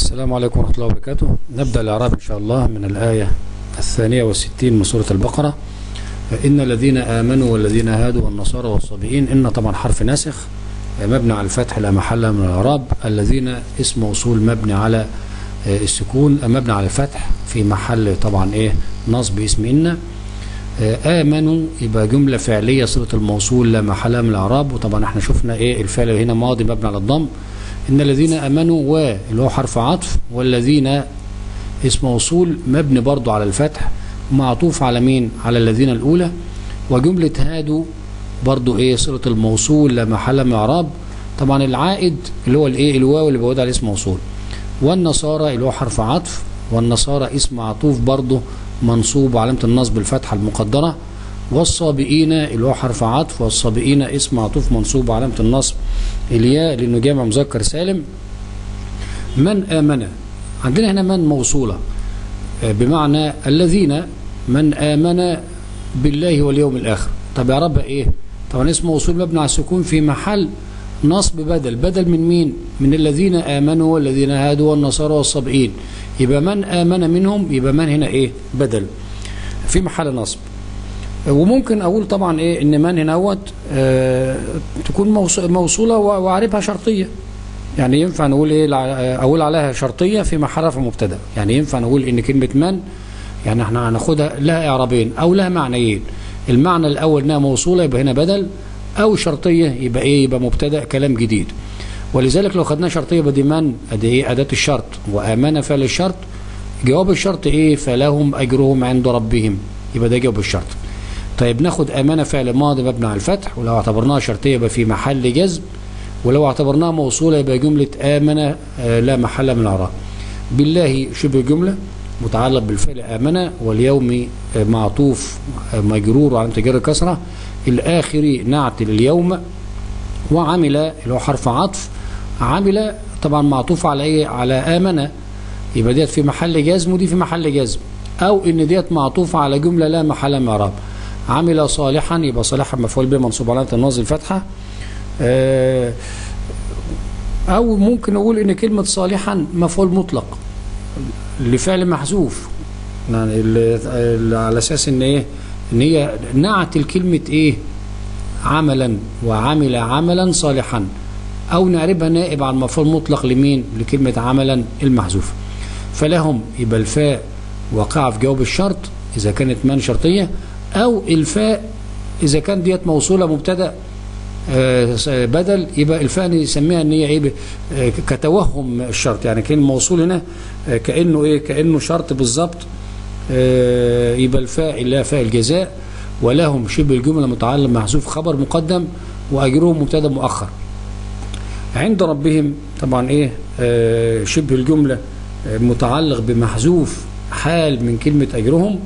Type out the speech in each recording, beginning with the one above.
السلام عليكم ورحمة الله وبركاته نبدأ الإعراب إن شاء الله من الآية الثانية والستين من سورة البقرة إن الذين آمنوا والذين هادوا والنصارى والصابئين إن طبعا حرف ناسخ مبني على الفتح لا محل من الإعراب الذين اسم موصول مبني على السكون مبني على الفتح في محل طبعا إيه نصب اسم إن آمنوا يبقى جملة فعلية صلة الموصول لا محل من الإعراب وطبعا احنا شفنا إيه الفعل هنا ماضي مبني على الضم إن الذين أمنوا و اللي هو حرف عطف والذين اسم موصول مبني برضو على الفتح معطوف على مين على الذين الأولى وجملة هادوا برضو إيه صلة الموصول لا محل من إعراب طبعا العائد اللي هو الإيه الواو اللي بيعود على اسم موصول والنصارى اللي هو حرف عطف والنصارى اسم معطوف برضو منصوب وعلامة النصب الفتحة المقدرة والصابئين اللي هو حرف عطف والصابئين اسم معطوف منصوب وعلامة النصب الياء لأنه جامع مذكر سالم من آمن عندنا هنا من موصولة بمعنى الذين من آمن بالله واليوم الآخر طب يا رب إيه طبعا اسم موصول مبني على السكون في محل نصب بدل بدل من مين من الذين آمنوا والذين هادوا والنصارى والصابئين يبقى من آمن منهم يبقى من هنا إيه بدل في محل نصب وممكن أقول طبعا إيه إن من هنا أوت آه تكون موصولة وعاربها شرطية يعني ينفع نقول إيه أقول عليها شرطية في محل رفع مبتدا يعني ينفع نقول إن كلمة من يعني احنا هناخدها لها إعرابين أو لها معنيين المعنى الأول إنها موصولة يبقى هنا بدل أو شرطية يبقى إيه يبقى مبتدا كلام جديد ولذلك لو خدنا شرطية بدي من أدي إيه أداة الشرط وآمن فعل الشرط جواب الشرط إيه فلهم أجرهم عند ربهم يبقى ده جواب الشرط طيب ناخد أمانة فعل ماضي مبني على الفتح ولو اعتبرناها شرطية يبقى في محل جزم ولو اعتبرناها موصولة يبقى جملة آمنة آه لا محل من الإعراب بالله شبه جملة متعلق بالفعل آمنة واليوم آه معطوف آه مجرور وعلامة جر كسرة الآخر نعت اليوم وعمل اللي هو حرف عطف عمل طبعا معطوف على ايه على آمنة يبقى ديت في محل جزم ودي في محل جزم او ان ديت معطوفة على جملة لا محل من اعراب عمل صالحا يبقى صالحا مفعول به منصوب علامة النصب الفتحة او ممكن اقول ان كلمة صالحا مفعول مطلق لفعل محذوف يعني على اساس ان ايه ان هي نعت الكلمة ايه عملا وعمل عملا صالحا او نعربها نائب عن مفعول مطلق لمين لكلمة عملا المحذوفة فلهم يبقى الفاء وقع في جواب الشرط اذا كانت من شرطية او الفاء اذا كان ديت موصولة مبتدا بدل يبقى الفاء نسميها ان هي ايه كتوهم الشرط يعني كان موصول هنا كانه ايه كانه شرط بالظبط يبقى الفاء اللي هي فاء الجزاء ولهم شبه الجمله متعلم محذوف خبر مقدم واجرهم مبتدا مؤخر عند ربهم طبعا ايه شبه الجمله متعلق بمحذوف حال من كلمه اجرهم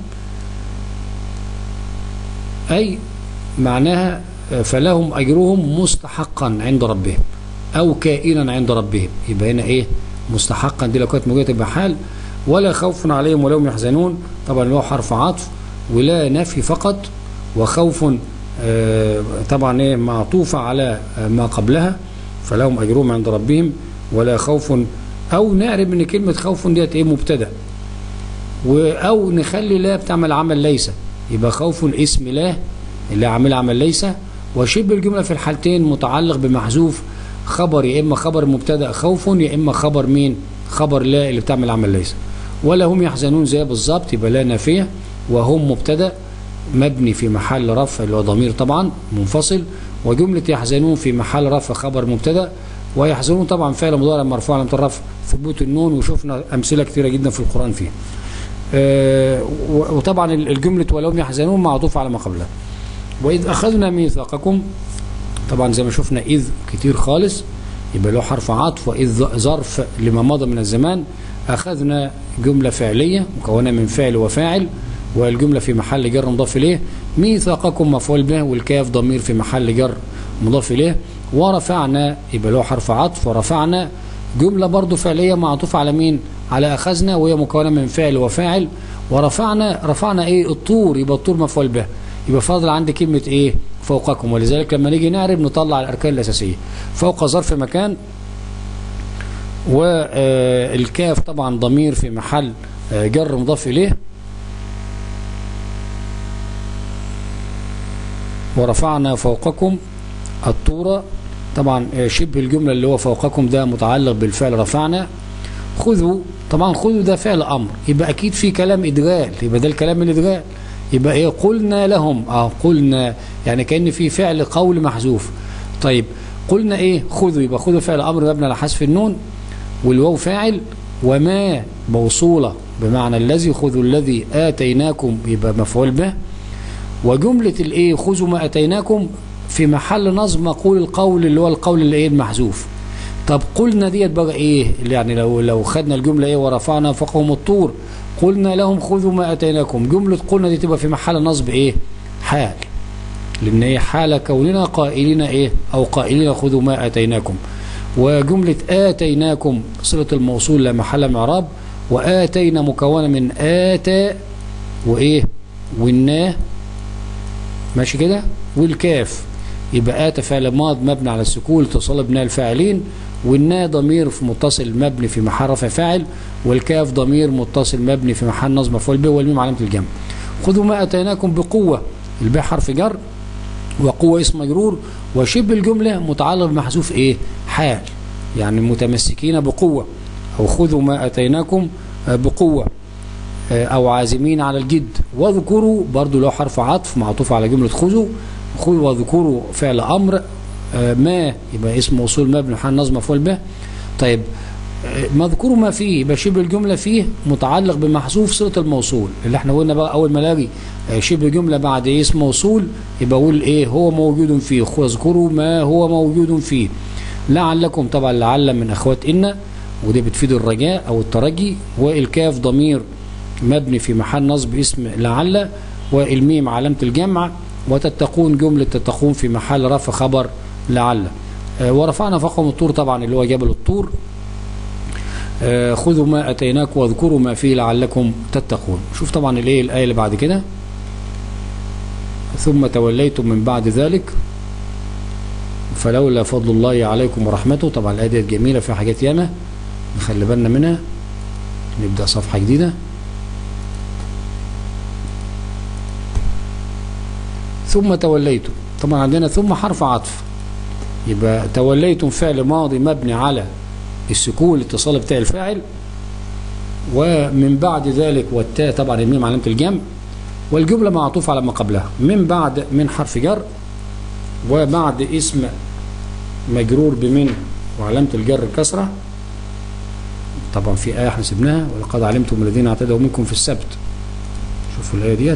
أي معناها فلهم أجرهم مستحقا عند ربهم أو كائنا عند ربهم يبقى هنا إيه مستحقا دي لو كانت موجودة تبقى حال ولا خوف عليهم ولا هم يحزنون طبعا اللي هو حرف عطف ولا نفي فقط وخوف آه طبعا إيه معطوفة على ما قبلها فلهم أجرهم عند ربهم ولا خوف أو نعرف إن كلمة خوف ديت إيه مبتدأ أو نخلي لا بتعمل عمل ليس يبقى خوف اسم لا اللي عامل عمل ليس وشبه الجملة في الحالتين متعلق بمحذوف خبر يا إما خبر مبتدا خوف يا إما خبر مين خبر لا اللي بتعمل عمل ليس ولا هم يحزنون زي بالظبط يبقى لا نافية وهم مبتدا مبني في محل رفع اللي هو ضمير طبعا منفصل وجملة يحزنون في محل رفع خبر مبتدا ويحزنون طبعا فعل مضارع مرفوع علامة الرفع ثبوت النون وشفنا أمثلة كثيرة جدا في القرآن فيها آه وطبعا الجملة ولهم يحزنون معطوف على ما قبلها وإذ أخذنا ميثاقكم طبعا زي ما شفنا إذ كتير خالص يبقى له حرف عطف وإذ ظرف لما مضى من الزمان أخذنا جملة فعلية مكونة من فعل وفاعل والجملة في محل جر مضاف إليه ميثاقكم مفعول به والكاف ضمير في محل جر مضاف إليه ورفعنا يبقى له حرف عطف ورفعنا جملة برضو فعلية معطوفة على مين على أخذنا وهي مكونة من فعل وفاعل ورفعنا رفعنا إيه الطور يبقى الطور مفعول به يبقى فاضل عندي كلمة ايه فوقكم ولذلك لما نيجي نعرب نطلع الاركان الاساسية فوق ظرف مكان والكاف طبعا ضمير في محل آه، جر مضاف إليه ورفعنا فوقكم الطور طبعا آه، شبه الجملة اللي هو فوقكم ده متعلق بالفعل رفعنا خذوا طبعا خذوا ده فعل أمر يبقى أكيد في كلام إدغال يبقى ده الكلام الإدغال يبقى إيه قلنا لهم آه قلنا يعني كأن في فعل قول محذوف طيب قلنا إيه خذوا يبقى خذوا فعل أمر مبني على حذف النون والواو فاعل وما موصولة بمعنى الذي خذوا الذي آتيناكم يبقى مفعول به وجملة الايه خذوا ما اتيناكم في محل نصب مقول القول اللي هو القول اللي ايه المحذوف طب قلنا ديت بقى ايه اللي يعني لو لو خدنا الجمله ايه ورفعنا فوقهم الطور قلنا لهم خذوا ما اتيناكم جمله قلنا دي تبقى في محل نصب ايه حال لان ايه حال كوننا قائلين ايه او قائلين خذوا ما اتيناكم وجمله اتيناكم صله الموصول لا محل من اعراب واتينا مكونه من اتى وايه والنا ماشي كده والكاف يبقى آت فعل ماض مبني على السكون اتصال بناء الفاعلين والنا ضمير في متصل مبني في محل رفع فاعل والكاف ضمير متصل مبني في محل نصب مفعول به والميم علامه الجمع خذوا ما اتيناكم بقوه الباء حرف جر وقوه اسم مجرور وشبه الجمله متعلق بمحذوف ايه حال يعني متمسكين بقوه او خذوا ما اتيناكم بقوه او عازمين على الجد واذكروا برضو له حرف عطف معطوف على جمله خذوا خذوا واذكروا فعل امر ما يبقى اسم موصول مبني محل نصب مفعول به طيب مذكور ما فيه يبقى شبه الجمله فيه متعلق بمحذوف صله الموصول اللي احنا قلنا بقى اول ما الاقي شبه جمله بعد اسم موصول يبقى اقول ايه هو موجود فيه واذكروا ما هو موجود فيه لعلكم طبعا لعل من اخوات ان ودي بتفيد الرجاء او الترجي والكاف ضمير مبني في محل نصب اسم لعل والميم علامة الجمع وتتقون جملة تتقون في محل رفع خبر لعل آه ورفعنا فوقهم الطور طبعا اللي هو جبل الطور آه خذوا ما أتيناكم واذكروا ما فيه لعلكم تتقون شوف طبعا الايه الآية اللي بعد كده ثم توليتم من بعد ذلك فلولا فضل الله عليكم ورحمته طبعا الآية دي جميلة فيها حاجات ياما نخلي بالنا منها نبدأ صفحة جديدة ثم توليتم طبعا عندنا ثم حرف عطف يبقى توليتم فعل ماضي مبني على السكون الاتصال بتاع الفاعل ومن بعد ذلك والتاء طبعا الميم علامة الجمع والجملة معطوف على ما قبلها من بعد من حرف جر وبعد اسم مجرور بمن وعلامة الجر الكسرة طبعا في آية احنا سبناها ولقد علمتم الذين اعتدوا منكم في السبت شوفوا الآية ديت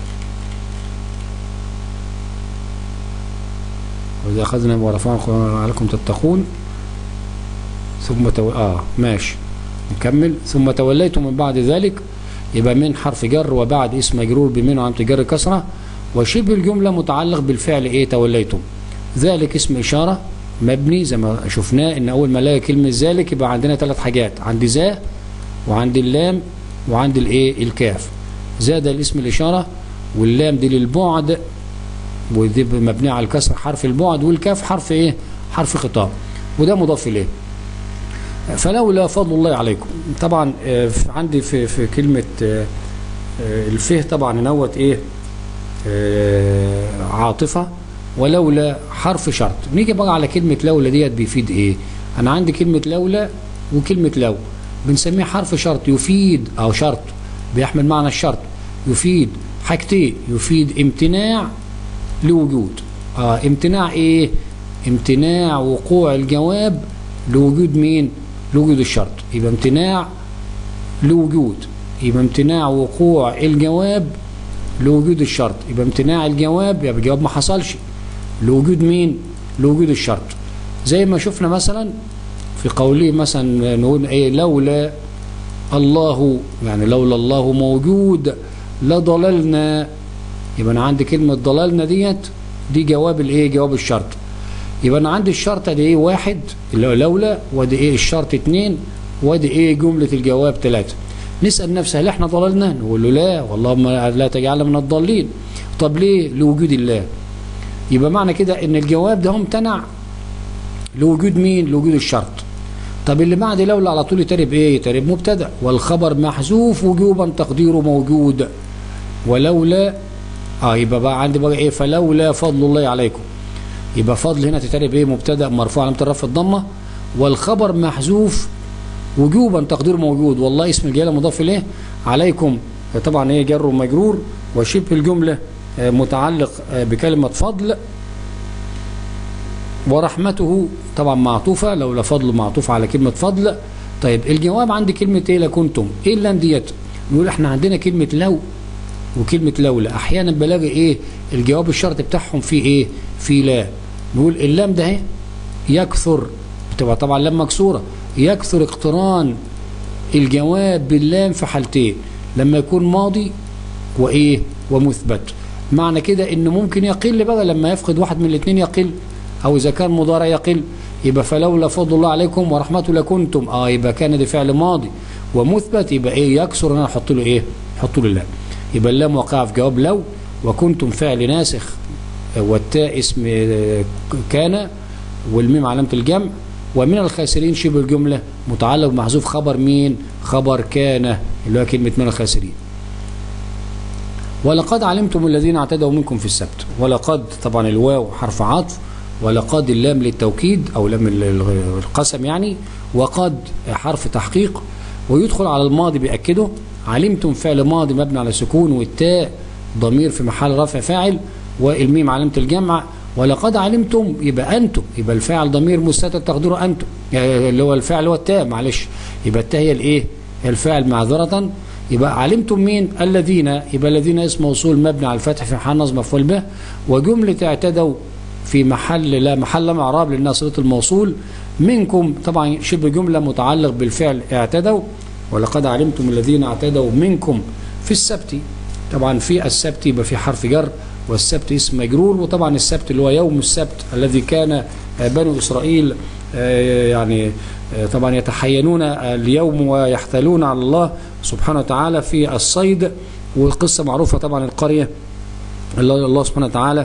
وإذا أخذنا ورفعنا عليكم تتقون ثم تو... آه ماشي نكمل ثم توليتم من بعد ذلك يبقى من حرف جر وبعد اسم مجرور بمن وعلامة جر كسرة وشبه الجملة متعلق بالفعل إيه توليتم ذلك اسم إشارة مبني زي ما شفناه إن أول ما الاقي كلمة ذلك يبقى عندنا ثلاث حاجات عندي ذا وعندي اللام وعندي الإيه الكاف ذا ده الاسم الإشارة واللام دي للبعد ودي مبنية على الكسر حرف البعد والكاف حرف ايه حرف خطاب وده مضاف اليه فلولا فضل الله عليكم طبعا عندي في في كلمة الفه طبعا نوت ايه عاطفة ولولا حرف شرط نيجي بقى على كلمة لولا ديت بيفيد ايه انا عندي كلمة لولا وكلمة لو بنسميه حرف شرط يفيد او شرط بيحمل معنى الشرط يفيد حاجتين يفيد امتناع لوجود آه امتناع ايه امتناع وقوع الجواب لوجود مين لوجود الشرط يبقى امتناع لوجود يبقى امتناع وقوع الجواب لوجود الشرط يبقى امتناع الجواب يبقى الجواب ما حصلش لوجود مين لوجود الشرط زي ما شفنا مثلا في قوله مثلا نقول ايه لولا الله يعني لولا الله موجود لضللنا يبقى انا عندي كلمة ضلالنا ديت دي جواب الايه جواب الشرط يبقى انا عندي الشرط دي ايه واحد اللي هو لولا ودي ايه الشرط اتنين ودي ايه جملة الجواب ثلاثة نسأل نفسه هل احنا ضللنا نقول له لا والله ما لا تجعلنا من الضالين طب ليه لوجود الله يبقى معنى كده ان الجواب ده امتنع لوجود مين لوجود الشرط طب اللي بعد لولا على طول يترب ايه يترب مبتدا والخبر محذوف وجوبا تقديره موجود ولولا اه يبقى بقى عندي بقى ايه فلولا فضل الله عليكم يبقى فضل هنا تترب ايه مبتدا مرفوع علامه الرفع الضمه والخبر محذوف وجوبا تقديره موجود والله اسم الجلاله مضاف اليه عليكم طبعا ايه جر ومجرور وشبه الجمله آه، متعلق آه، بكلمه فضل ورحمته طبعا معطوفة لولا فضل معطوف على كلمة فضل طيب الجواب عندي كلمة ايه لكنتم ايه اللي ديت نقول احنا عندنا كلمة لو وكلمة لولا احيانا بلاقي ايه الجواب الشرط بتاعهم في ايه في لا نقول اللام ده اهي يكثر بتبقى طبعا لام مكسورة يكثر اقتران الجواب باللام في حالتين لما يكون ماضي وايه ومثبت معنى كده ان ممكن يقل بقى لما يفقد واحد من الاثنين يقل او اذا كان مضارع يقل يبقى فلولا فضل الله عليكم ورحمته لكنتم اه يبقى كان ده فعل ماضي ومثبت يبقى ايه يكسر انا احط له ايه احط له اللام يبقى اللام واقعه في جواب لو وكنتم فعل ناسخ والتاء اسم آه، كان والميم علامه الجمع ومن الخاسرين شبه الجمله متعلق بمحذوف خبر مين خبر كان اللي هو كلمه من الخاسرين ولقد علمتم الذين اعتدوا منكم في السبت ولقد طبعا الواو حرف عطف ولقد اللام للتوكيد او لام ال- ال- القسم يعني وقد حرف تحقيق ويدخل على الماضي بيأكده علمتم فعل ماضي مبني على سكون والتاء ضمير في محل رفع فاعل والميم علامة الجمع ولقد علمتم يبقى أنتم يبقى الفاعل ضمير مستتر تقديره أنتم يعني اللي هو الفاعل هو التاء معلش يبقى التاء هي الإيه الفاعل معذرة يبقى علمتم مين الذين يبقى الذين اسم موصول مبني على الفتح في محل نصب مفعول به وجملة اعتدوا في محل لا محل من اعراب لانها صله الموصول منكم طبعا شبه جمله متعلق بالفعل اعتدوا ولقد علمتم الذين اعتدوا منكم في السبت طبعا في السبت يبقى في حرف جر والسبت اسم مجرور وطبعا السبت اللي هو يوم السبت الذي كان آه، بنو اسرائيل آه، يعني آه، طبعا يتحينون اليوم ويحتالون على الله سبحانه وتعالى في الصيد والقصه معروفه طبعا القريه الله الله سبحانه وتعالى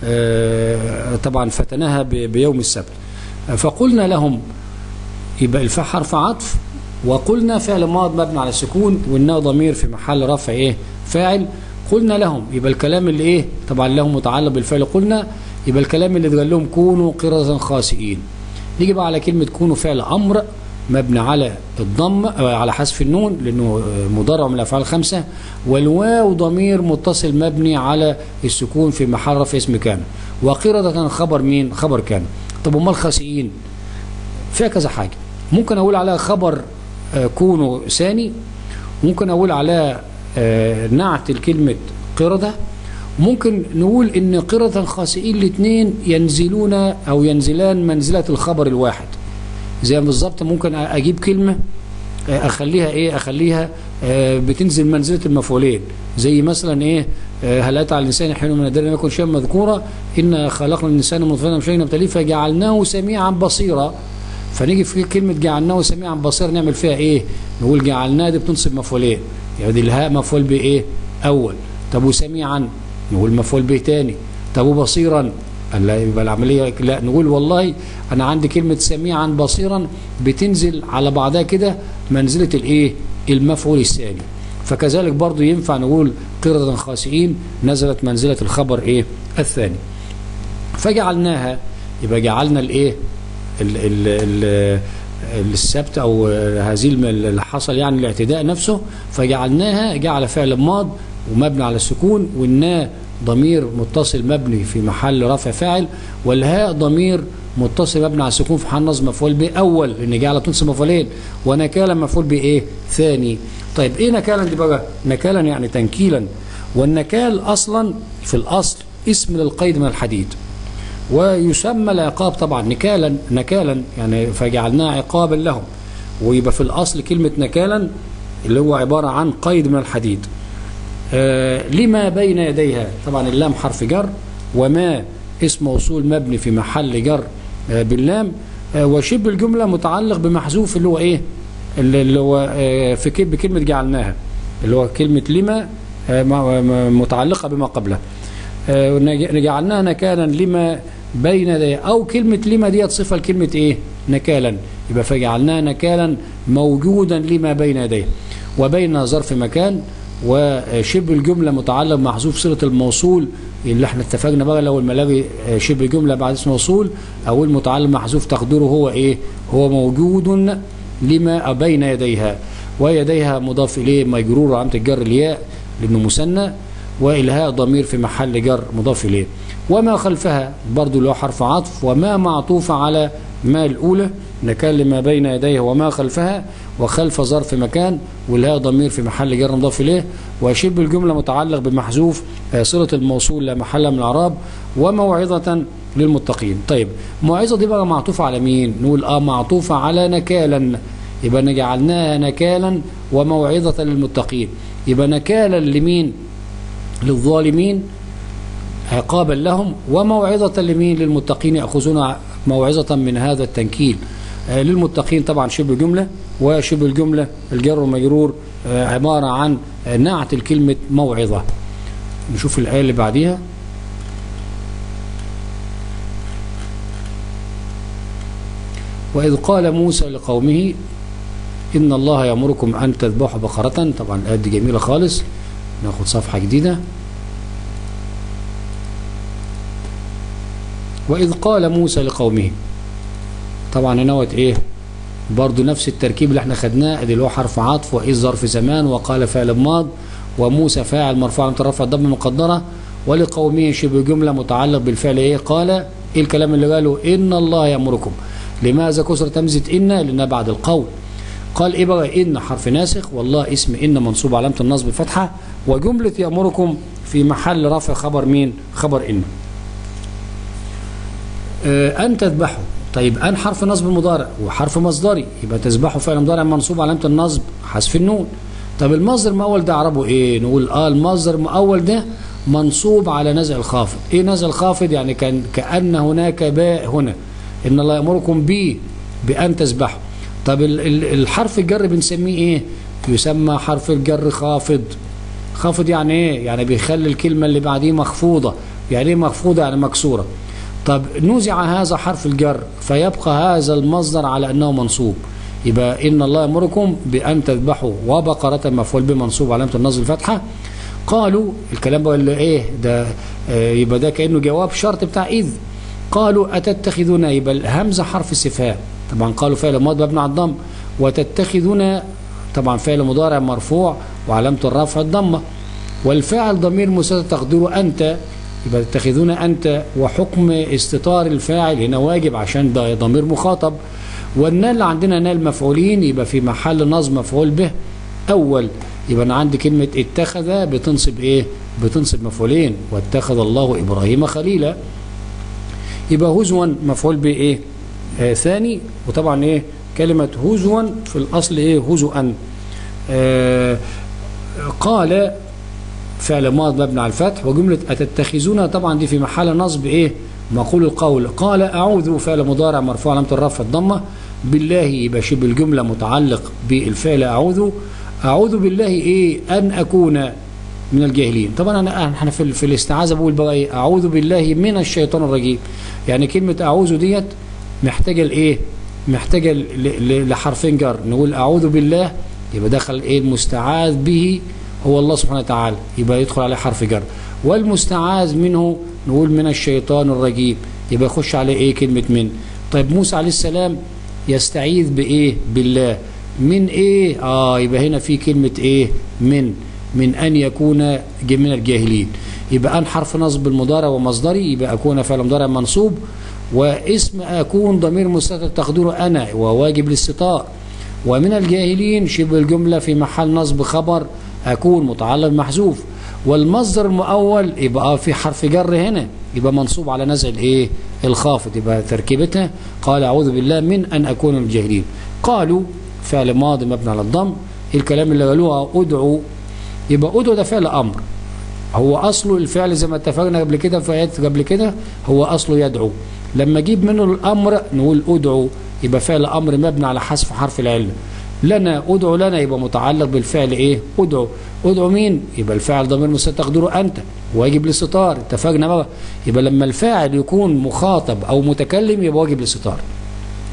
آه، طبعا فتناها ب- بيوم السبت فقلنا لهم يبقى الفاء حرف عطف وقلنا فعل ماض مبني على السكون والنا ضمير في محل رفع ايه فاعل قلنا لهم يبقى الكلام اللي ايه طبعا لهم متعلق بالفعل قلنا يبقى الكلام اللي اتقال لهم كونوا قردة خاسئين نيجي بقى على كلمة كونوا فعل أمر مبني على الضم آه، على حذف النون لأنه آه، مضارع من الأفعال الخمسة والواو ضمير متصل مبني على السكون في محل رفع اسم كان وقردة خبر مين خبر كان طب امال خاسئين فيها كذا حاجة ممكن أقول عليها خبر آه، كونوا ثاني ممكن أقول عليها آه، نعت الكلمة قردة ممكن نقول ان قردة خاسئين الاثنين ينزلون او ينزلان منزلة الخبر الواحد زي بالظبط ممكن اجيب كلمة آه، اخليها ايه اخليها آه، بتنزل منزلة المفعولين زي مثلا ايه آه، هل اتى على الانسان حين من الدار لم يكن شيئا مذكورا ان خلقنا الانسان من نطفه شيئا نبتليه فجعلناه سميعا بصيرا فنيجي في كلمة جعلناه سميعا بصيرا نعمل فيها ايه نقول جعلناه دي بتنصب مفعولين يعني دي الهاء مفعول به ايه اول طب وسميعا نقول مفعول به تاني طب وبصيرا قال لا يبقى العملية لا نقول والله أنا عندي كلمة سميعا بصيرا بتنزل على بعضها كده منزلة الإيه المفعول الثاني فكذلك برضو ينفع نقول قردة خاسئين نزلت منزلة الخبر إيه الثاني فجعلناها يبقى جعلنا الإيه ال ال ال السبت او هذه الم- اللي حصل يعني الاعتداء نفسه فجعلناها جعل فعل ماض ومبني على السكون والنا ضمير متصل مبني في محل رفع فاعل والهاء ضمير متصل مبني على السكون في محل نصب مفعول به اول لان جعل تنصب مفعولين ونكالا مفعول به ايه ثاني طيب ايه نكالا دي بقى نكالا يعني تنكيلا والنكال اصلا في الاصل اسم للقيد من الحديد ويسمى العقاب طبعا نكالا نكالا يعني فجعلناه عقابا لهم ويبقى في الأصل كلمة نكالا اللي هو عبارة عن قيد من الحديد آه لما بين يديها طبعا اللام حرف جر وما اسم موصول مبني في محل جر آه باللام آه وشبه الجملة متعلق بمحذوف اللي هو ايه اللي اللي هو آه في كل- بكلمة جعلناها اللي هو كلمة لما آه مع- م- متعلقة بما قبلها آه، ونج- جعلناها نكالا لما بين يديه او كلمه لما ديت صفه لكلمه ايه نكالا يبقى فجعلناه نكالا موجودا لما بين يديه وبين ظرف مكان وشبه الجملة متعلق محذوف صلة الموصول اللي احنا اتفقنا بقى لو الملاقي شبه جملة بعد اسم موصول او المتعلق محذوف تقديره هو ايه هو موجود لما بين يديها ويديها مضاف اليه مجرور وعلامة الجر الياء لانه مثنى والهاء ضمير في محل جر مضاف اليه وما خلفها برضو له حرف عطف وما معطوف على ما الاولى نكال لما بين يديها وما خلفها وخلف ظرف مكان والهاء ضمير في محل جر مضاف اليه وشبه الجمله متعلق بمحذوف صله الموصول لا محل من الاعراب وموعظه للمتقين طيب موعظه دي بقى معطوفه على مين نقول اه معطوفه على نكالا يبقى جعلناها نكالا وموعظه للمتقين يبقى نكالا لمين للظالمين عقابا لهم وموعظة لمين للمتقين يأخذون موعظة من هذا التنكيل آه للمتقين طبعا شبه جملة وشبه الجملة الجر والمجرور آه عبارة عن آه نعت الكلمة موعظة نشوف الآية اللي بعديها وإذ قال موسى لقومه إن الله يأمركم أن تذبحوا بقرة طبعا الآية دي جميلة خالص ناخد صفحة جديدة وإذ قال موسى لقومه طبعا نوت إيه برضو نفس التركيب اللي احنا خدناه ادي اللي هو حرف عطف وإذ ظرف زمان وقال فعل ماض وموسى فاعل مرفوع مترفع ضم مقدرة ولقومه شبه جملة متعلق بالفعل إيه قال إيه الكلام اللي قاله إن الله يأمركم لماذا كسرت همزة إن لأنها بعد القول قال إيه بقى إن حرف ناسخ والله اسم إن منصوب علامة النصب فتحة وجملة يأمركم في محل رفع خبر مين خبر إن آه أن تذبحوا طيب أن حرف نصب مضارع وحرف مصدري يبقى تذبحوا فعل مضارع منصوب علامة النصب حذف النون طب المصدر المؤول ده اعربه ايه نقول اه المصدر المؤول ده منصوب على نزع الخافض ايه نزع الخافض يعني كان كأن هناك باء هنا ان الله يأمركم به بأن تذبحوا طب الحرف الجر بنسميه ايه يسمى حرف الجر خافض خافض يعني ايه يعني بيخلي الكلمة اللي بعديه مخفوضة يعني ايه مخفوضة يعني مكسورة طب نزع هذا حرف الجر فيبقى هذا المصدر على انه منصوب يبقى ان الله يامركم بان تذبحوا وبقره مفعول به منصوب علامه النصب الفتحه قالوا الكلام بقى اللي ايه ده آه يبقى ده كانه جواب شرط بتاع اذ قالوا اتتخذون يبقى الهمزه حرف استفهام طبعا قالوا فعل ماضي مبني على الضم وتتخذون طبعا فعل مضارع مرفوع وعلامه الرفع الضمه والفاعل ضمير مستتر تقديره انت يبقى تتخذون أنت وحكم استطار الفاعل هنا واجب عشان ده ضمير مخاطب والنال اللي عندنا نال مفعولين يبقى في محل نصب مفعول به أول يبقى أنا عندي كلمة اتخذ بتنصب إيه بتنصب مفعولين واتخذ الله إبراهيم خليلا يبقى هزوا مفعول به إيه آه ثاني وطبعا إيه كلمة هزوا في الأصل إيه هزوا آه قال فعل ماض مبني على الفتح وجملة أتتخذون طبعا دي في محل نصب إيه مقول القول قال أعوذ فعل مضارع مرفوع علامة الرفع الضمة بالله يبقى شبه الجملة متعلق بالفعل أعوذ أعوذ بالله إيه أن أكون من الجاهلين طبعا أنا احنا في, في الاستعاذة بقول بقى إيه أعوذ بالله من الشيطان الرجيم يعني كلمة أعوذ ديت محتاجة لإيه محتاجة لحرفين جر نقول أعوذ بالله يبقى دخل إيه المستعاذ به هو الله سبحانه وتعالى يبقى يدخل عليه حرف جر والمستعاذ منه نقول من الشيطان الرجيم يبقى يخش عليه ايه كلمة من طيب موسى عليه السلام يستعيذ بايه بالله من ايه اه يبقى هنا في كلمة ايه من من ان يكون من الجاهلين يبقى ان حرف نصب المضارع ومصدري يبقى اكون فعل مضارع منصوب واسم اكون ضمير مستتر تقديره انا وواجب الاستطاع ومن الجاهلين شبه الجملة في محل نصب خبر أكون متعلق محذوف والمصدر المؤول يبقى في حرف جر هنا يبقى منصوب على نزع الايه الخافض يبقى تركيبتها قال أعوذ بالله من أن أكون من الجاهلين قالوا فعل ماضي مبني على الضم الكلام اللي قالوها أدعو يبقى أدعو ده فعل أمر هو أصله الفعل زي ما اتفقنا قبل كده في آيات قبل كده هو أصله يدعو لما أجيب منه الأمر نقول أدعو يبقى فعل أمر مبني على حذف حرف العلة لنا ادعو لنا يبقى متعلق بالفعل ايه ادعو ادعو مين يبقى الفاعل ضمير مستتر تقديره انت واجب الاستطار اتفقنا بقى يبقى لما الفاعل يكون مخاطب او متكلم يبقى واجب الاستطار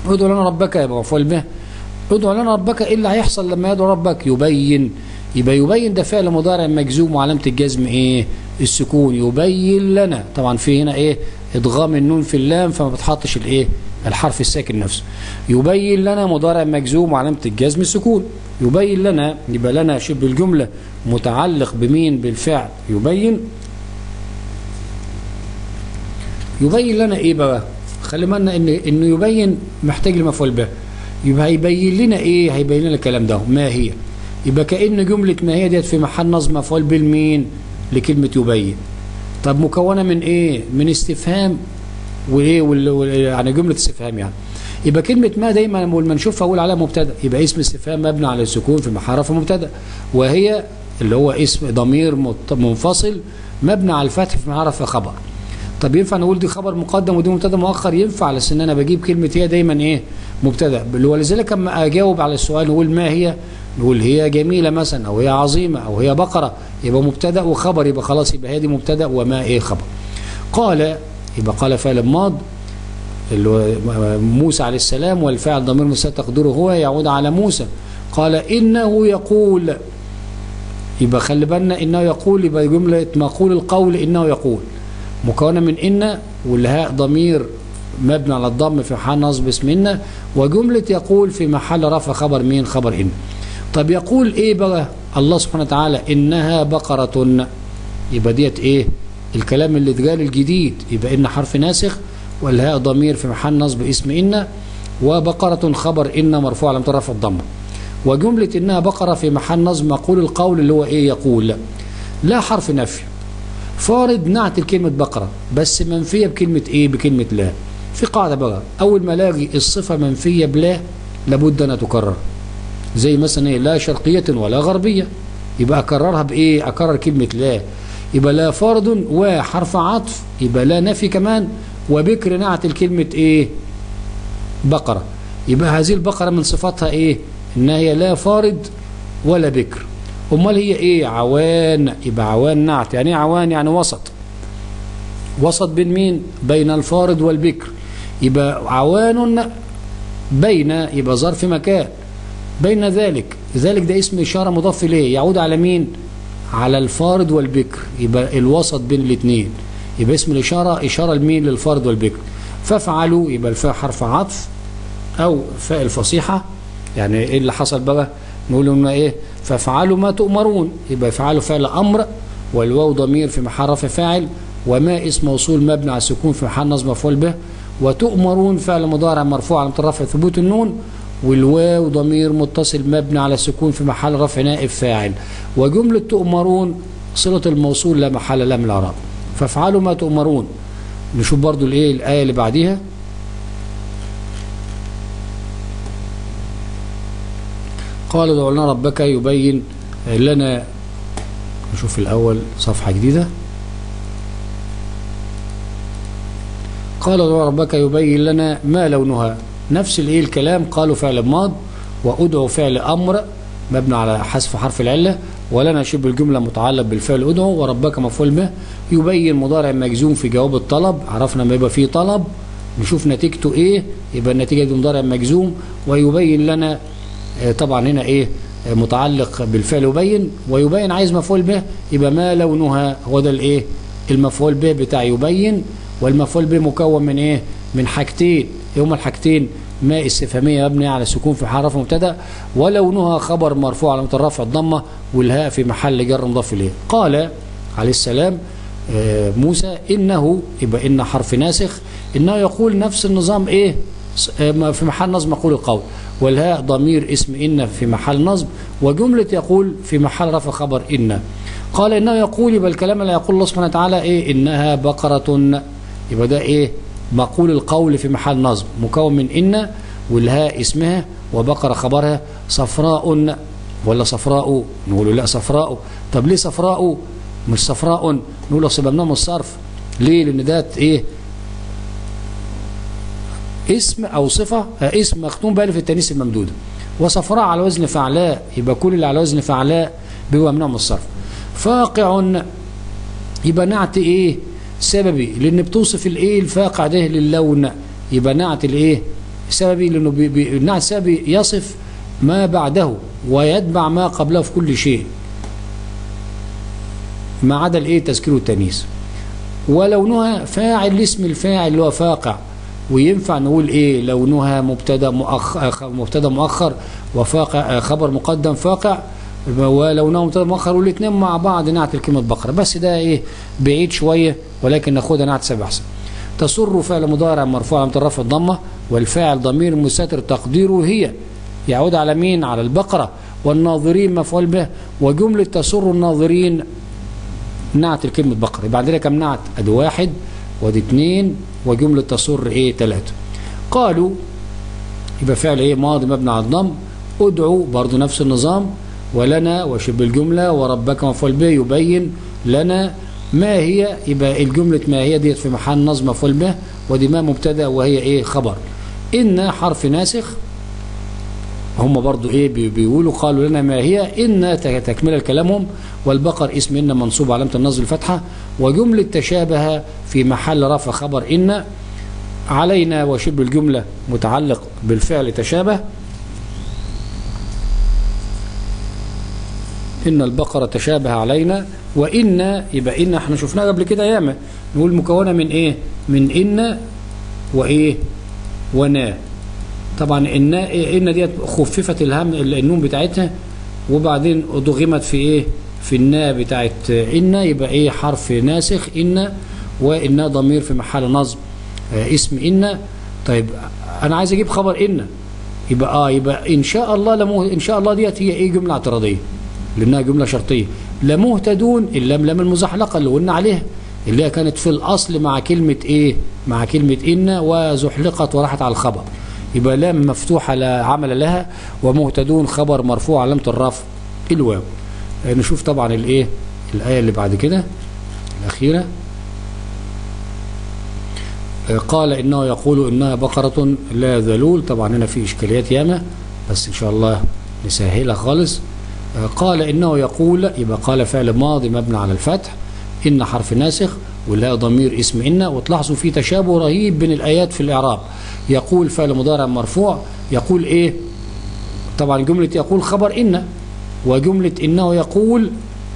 ادعو لنا ربك يبقى مفعول به ادعو لنا ربك ايه اللي هيحصل لما يدعو ربك يبين يبقى يبين ده فعل مضارع مجزوم وعلامه الجزم ايه السكون يبين لنا طبعا في هنا ايه ادغام النون في اللام فما بتحطش الايه الحرف الساكن نفسه يبين لنا مضارع مجزوم وعلامه الجزم السكون يبين لنا يبقى لنا شبه الجمله متعلق بمين بالفعل يبين يبين لنا ايه بقى خلي بالنا ان انه يبين محتاج لمفعول به يبقى هيبين لنا ايه هيبين لنا الكلام ده ما هي يبقى كأن جملة ما هي ديت في محل نصب مفعول بالمين لكلمة يبين طب مكونة من ايه من استفهام وايه وال... وال... يعني جملة استفهام يعني يبقى كلمة ما دايما لما نشوفها اقول عليها مبتدا يبقى اسم استفهام مبني على السكون في محل رفع مبتدا وهي اللي هو اسم ضمير مت- منفصل مبني على الفتح في محل رفع خبر طب ينفع نقول دي خبر مقدم ودي مبتدا مؤخر ينفع على ان انا بجيب كلمه هي دايما ايه مبتدا ولذلك اما اجاوب على السؤال نقول ما هي نقول هي جميله مثلا او هي عظيمه او هي بقره يبقى مبتدا وخبر يبقى خلاص يبقى هي دي مبتدا وما ايه خبر قال يبقى قال فعل ماض اللي هو موسى عليه السلام والفعل ضمير مستتر تقديره هو يعود على موسى قال انه يقول يبقى خلي بالنا انه يقول يبقى جمله مقول القول انه يقول مكونه من ان والهاء ضمير مبني على الضم في محل نصب اسم ان وجمله يقول في محل رفع خبر مين خبر ان طب يقول ايه بقى الله سبحانه وتعالى انها بقره يبقى ديت ايه الكلام اللي اتقال الجديد يبقى ان حرف ناسخ والهاء ضمير في محل نصب اسم ان وبقره خبر ان مرفوع على رفع الضمه وجمله انها بقره في محل نصب مقول القول اللي هو ايه يقول لا حرف نفي فارض نعت كلمة بقرة بس منفية بكلمة ايه بكلمة لا في قاعدة بقى اول ما الاقي الصفة منفية بلا لابد انها تكرر زي مثلا ايه لا شرقية ولا غربية يبقى اكررها بايه اكرر كلمة لا يبقى لا فرض وحرف عطف يبقى لا نفي كمان وبكر نعت الكلمة ايه بقرة يبقى هذه البقرة من صفاتها ايه انها هي لا فارض ولا بكر امال هي ايه عوان يبقى عوان نعت يعني ايه عوان يعني وسط وسط بين مين بين الفارض والبكر يبقى عوان بين يبقى ظرف مكان بين ذلك ذلك ده اسم اشاره مضاف اليه يعود على مين على الفارض والبكر يبقى الوسط بين الاثنين يبقى اسم الاشاره اشاره لمين للفارض والبكر فافعلوا يبقى الفاء حرف عطف او فاء الفصيحه يعني ايه اللي حصل بقى نقول لهم ايه فافعلوا ما تؤمرون يبقى افعلوا فعل امر والواو ضمير في محل رفع فاعل وما اسم موصول مبني على السكون في محل نصب مفعول به وتؤمرون فعل مضارع مرفوع على رفع ثبوت النون والواو ضمير متصل مبني على السكون في محل رفع نائب فاعل وجملة تؤمرون صلة الموصول لا محل له من الإعراب فافعلوا ما تؤمرون نشوف برضو الايه الآية اللي بعديها قال ادعوا لنا ربك يبين لنا نشوف الأول صفحة جديدة قال ادعوا ربك يبين لنا ما لونها نفس الايه الكلام قالوا فعل ماض وادعوا فعل امر مبني على حذف حرف العله ولنا شبه الجمله متعلق بالفعل ادعو وربك مفعول به يبين مضارع مجزوم في جواب الطلب عرفنا ما يبقى فيه طلب نشوف نتيجته ايه يبقى النتيجه دي مضارع مجزوم ويبين لنا آه، طبعا هنا ايه آه، متعلق بالفعل يبين ويبين عايز مفعول به يبقى ما لونها هو ده الايه المفعول به بتاع يبين والمفعول به مكون من ايه من حاجتين هما الحاجتين ما استفهاميه مبنيه على السكون في حرف مبتدا ولونها خبر مرفوع على رفع الضمه والهاء في محل جر مضاف اليه قال عليه السلام آه، موسى انه يبقى ان حرف ناسخ انه يقول نفس النظام ايه س- آه، في محل نصب مقول القول والهاء ضمير اسم ان في محل نصب وجمله يقول في محل رفع خبر ان قال انه يقول يبقى الكلام اللي يقول الله سبحانه وتعالى ايه انها بقره يبقى ده ايه مقول القول في محل نصب مكون من ان والهاء اسمها وبقره خبرها صفراء ولا صفراء نقول لا صفراء طب ليه صفراء مش صفراء نقول اصل ممنوع من الصرف ليه لان ده ايه اسم او صفه آه، اسم مختوم بالف التانيث الممدوده وصفراء على وزن فعلاء يبقى كل اللي على وزن فعلاء بيبقى ممنوع من الصرف فاقع يبقى نعت ايه سببي لان بتوصف الايه الفاقع ده للون يبقى نعت الايه سببي لأنه بي بي النعت السببي يصف ما بعده ويتبع ما قبله في كل شيء ما عدا الايه تذكير والتانيث ولونها فاعل اسم الفاعل اللي هو فاقع وينفع نقول ايه لونها مبتدا مؤخر مبتدا مؤخر وفاقع خبر مقدم فاقع ولونها مبتدا مؤخر والاثنين مع بعض نعت الكلمه بقره بس ده ايه بعيد شويه ولكن ناخدها نعت سبع احسن تسر فعل مضارع مرفوع علامه الرفع الضمه والفاعل ضمير مستتر تقديره هي يعود على مين على البقره والناظرين مفعول به وجمله تسر الناظرين نعت الكلمة بقرة يبقى عندنا كم نعت ادي واحد وادي اثنين وجملة تصر ايه ثلاثة قالوا يبقى فعل ايه ماضي مبني على الضم ادعو برضو نفس النظام ولنا وشبه الجملة وربك مفعول به يبين لنا ما هي يبقى الجملة ما هي ديت في محل نصب مفعول به ودي ما مبتدا وهي ايه خبر ان حرف ناسخ هم برضو ايه بيقولوا قالوا لنا ما هي ان تكمله كلامهم والبقر اسم ان منصوب علامه النصب الفتحه وجمله تشابه في محل رفع خبر ان علينا وشبه الجمله متعلق بالفعل تشابه ان البقره تشابه علينا وان يبقى ان احنا شفناها قبل كده ياما نقول مكونه من ايه من ان وايه ونا طبعا ان ان ديت خففت الهم النون بتاعتها وبعدين ضغمت في ايه في الناء بتاعت ان يبقى ايه حرف ناسخ ان وان ضمير في محل نصب آه اسم ان طيب انا عايز اجيب خبر ان يبقى اه يبقى ان شاء الله لمو ان شاء الله ديت هي ايه جمله اعتراضيه لانها جمله شرطيه لمهتدون اللام لام المزحلقه اللي قلنا عليها اللي هي كانت في الاصل مع كلمه ايه مع كلمه ان وزحلقت وراحت على الخبر يبقى لام مفتوحة لا عمل لها ومهتدون خبر مرفوع علامة الرفع الواو نشوف طبعا الايه الآية اللي بعد كده الأخيرة قال إنه يقول إنها بقرة لا ذلول طبعا هنا في إشكاليات ياما بس إن شاء الله نسهلها خالص قال إنه يقول يبقى قال فعل ماضي مبني على الفتح إن حرف ناسخ ولا ضمير اسم إن وتلاحظوا في تشابه رهيب بين الآيات في الإعراب يقول فعل مضارع مرفوع يقول إيه طبعا جملة يقول خبر إن وجملة إنه يقول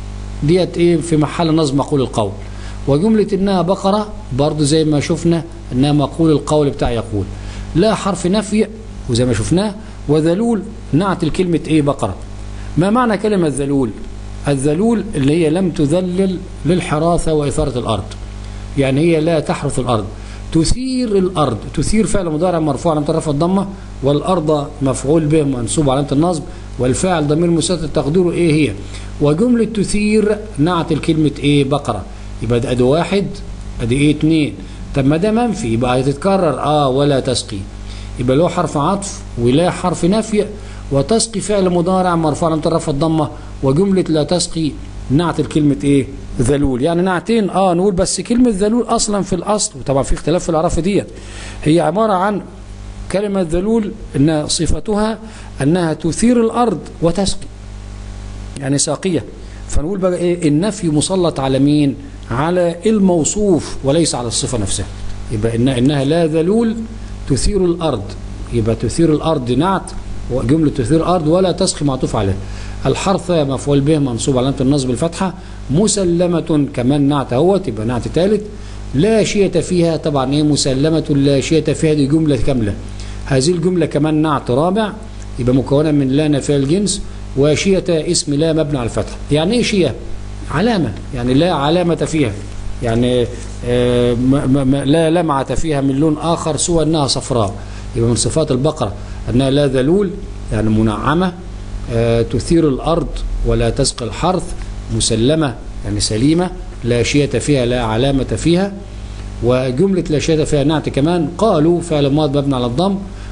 ديت إيه في محل نصب مقول القول وجملة إنها بقرة برضو زي ما شفنا إنها مقول القول بتاع يقول لا حرف نفي وزي ما شفناه وذلول نعت الكلمة إيه بقرة ما معنى كلمة ذلول الذلول اللي هي لم تذلل للحراثة وإثارة الأرض يعني هي لا تحرث الأرض تثير الأرض تثير فعل مضارع مرفوع علامة الرفع الضمة والأرض مفعول به منصوب علامة النصب والفاعل ضمير مستتر تقديره إيه هي وجملة تثير نعت الكلمة إيه بقرة يبقى ده أدي واحد أدي إيه اتنين طب ما ده منفي يبقى هتتكرر آه ولا تسقي يبقى له حرف عطف ولا حرف نفي وتسقي فعل مضارع مرفوع علامة الرفع الضمة وجملة لا تسقي نعت الكلمة ايه ذلول يعني نعتين اه نقول بس كلمة ذلول اصلا في الاصل وطبعا في اختلاف في الاعراف ديت هي عبارة عن كلمة ذلول ان صفتها انها تثير الارض وتسقي يعني ساقية فنقول بقى ايه النفي مسلط على مين على الموصوف وليس على الصفة نفسها يبقى إن انها لا ذلول تثير الارض يبقى تثير الارض نعت وجملة تثير الارض ولا تسقي معطوف عليه الحرث مفعول به منصوب علامة النصب الفتحة مسلمة كمان نعت اهوت يبقى نعت ثالث لا شية فيها طبعا ايه مسلمة لا شية فيها دي جملة كاملة هذه الجملة كمان نعت رابع يبقى مكونة من لا نافية الجنس وشية اسم لا مبني على الفتح يعني ايه شية علامة يعني لا علامة فيها يعني آه ما ما لا لمعة فيها من لون آخر سوى أنها صفراء يبقى من صفات البقرة أنها لا ذلول يعني منعمة آه تثير الأرض ولا تسقي الحرث مسلمة يعني سليمة لا شية فيها لا علامة فيها وجملة لا شية فيها نعت كمان قالوا فعل ماض مبني على الضم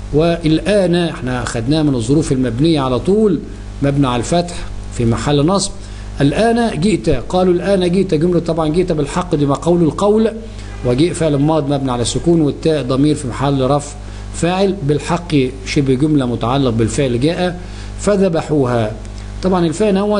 والآن احنا أخذناه من الظروف المبنية على طول مبني على الفتح في محل نصب الآن جئت قالوا الآن جئت جملة طبعا جئت بالحق دي ما قول القول وجيء فعل ماض مبني على السكون والتاء ضمير في محل رفع فاعل بالحق شبه جملة متعلق بالفعل جاء فذبحوها طبعا الفاء نوت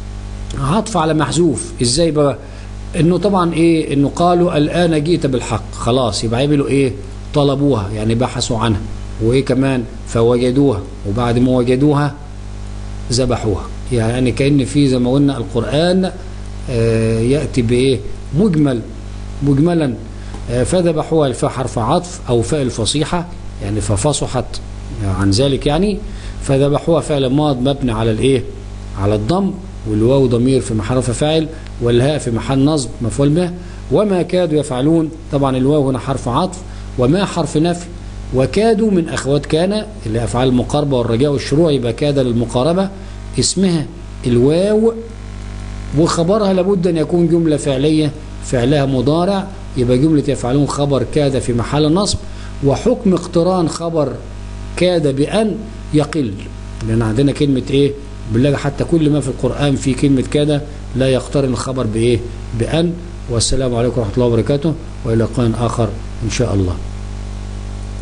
عطف على محذوف ازاي بقى انه طبعا ايه انه قالوا الآن جئت بالحق خلاص يبقى يعملوا ايه طلبوها يعني بحثوا عنها وايه كمان فوجدوها وبعد ما وجدوها ذبحوها يعني كأن في زي ما قلنا القرآن آه، يأتي بإيه مجمل مجملا آه، فذبحوها الفاء حرف عطف أو فاء الفصيحة يعني ففصحت عن ذلك يعني فذبحوها فعل ماض مبني على الإيه على الضم والواو ضمير في محل رفع فاعل والهاء في محل نصب مفعول به وما كادوا يفعلون طبعا الواو هنا حرف عطف وما حرف نفي وكادوا من أخوات كان اللي أفعال المقاربة والرجاء والشروع يبقى كاد للمقاربة اسمها الواو وخبرها لابد أن يكون جملة فعلية فعلها مضارع يبقى جملة يفعلون خبر كاد في محل نصب وحكم اقتران خبر كاد بأن يقل لأن عندنا كلمة إيه بالله حتى كل ما في القرآن في كلمة كاد لا يقترن الخبر بإيه بأن والسلام عليكم ورحمة الله وبركاته وإلى لقاء آخر إن شاء الله